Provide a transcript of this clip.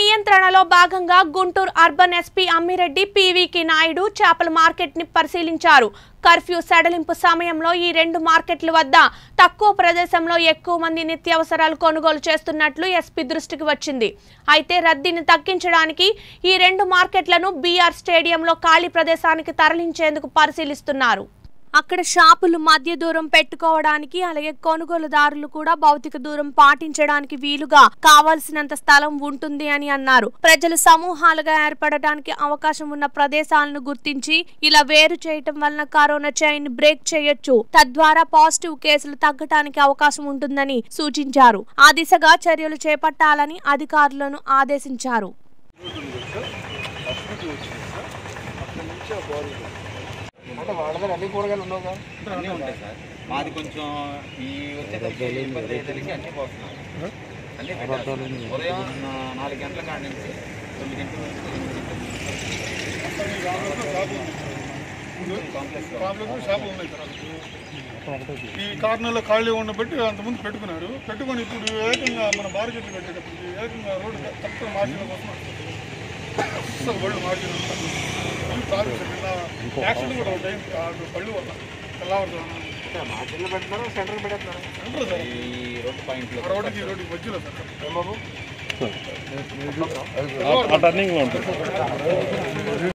నియంత్రణలో భాగంగా Guntur urban SP Ammireddy పీవీకి నాయుడు చేపల మార్కెట్ ని పరిశీలించారు కర్ఫ్యూ సడలింపు సమయంలో ఈ రెండు మార్కెట్ల వద్ద తక్కువ ప్రదేశంలో ఎక్కువ మంది నిత్యావసరాలు కొనుగోలు చేస్తున్నట్లు ఎస్పీ దృష్టికి వచ్చింది అయితే రద్దీని తగ్గించడానికి ఈ రెండు మార్కెట్లను బీఆర్ స్టేడియంలో ఖాళీ ప్రదేశానికి తరలించేందుకు పరిశీలిస్తున్నారు అక్కడ షాపులు మధ్య దూరం పెట్టుకోవడానికి అలాగే కొనుగోలుదారులు కూడా భౌతిక దూరం పాటించడానికి వీలుగా కావాల్సినంత స్థలం ఉంటుంది అని అన్నారు ప్రజలు సమూహాలుగా ఏర్పడడానికి అవకాశం ఉన్న ప్రదేశాలను గుర్తించి ఇలా వేరు చేయటం వలన కరోనా చైన్ బ్రేక్ చేయొచ్చు తద్వారా పాజిటివ్ కేసులు తగ్గటానికి అవకాశం ఉంటుందని సూచించారు ఆ దిశగా చర్యలు చేపట్టాలని అధికారులను ఆదేశించారు అంటే వాళ్ళ దగ్గర అన్ని కూరగాయలు ఉండవు కదా అన్నీ ఉంటాయి సార్ మాది కొంచెం ఈ వచ్చేసరికి ఇబ్బంది అయ్యేసరికి అన్నీ పోతున్నాం అన్నీ పెట్టాలి. ఉదయం నా- నాలుగు గంటల కాడి నుంచి తొమ్మిది గంటల నుంచి ఎనిమిది గంటల కాంప్లెక్స్ ప్రాబ్లమ్ షాపులు ఉన్నాయి సార్ ఈ కార్నర్లో ఖాళీ ఉండబట్టి అంతకుముందు పెట్టుకున్నారు పెట్టుకొని ఇప్పుడు ఏకంగా మన మార్కెట్లు పెట్టేటప్పుడు ఏకంగా రోడ్డు కరెక్ట్ మార్జిన్ కోసం అసలు బళ్ళు మార్జిన్ ప్రాబ్లమ్స్ నిన్న యాక్సిడెంట్ కూడా ఒకటి అయింది ఆ బళ్ళు వల్ల తెల్లవారుజామున మార్కెట్లో పెడుతున్నారు సెంటర్కి పెడుతున్నారు ఉంటుంది సార్ ఈ రోడ్డు పాయింట్లో ఆ రోడ్డుకి ఈ రోడ్డుకి మధ్యలో సార్ ఏం బాబు ఆ టర్నింగ్ లో ఉంటుంది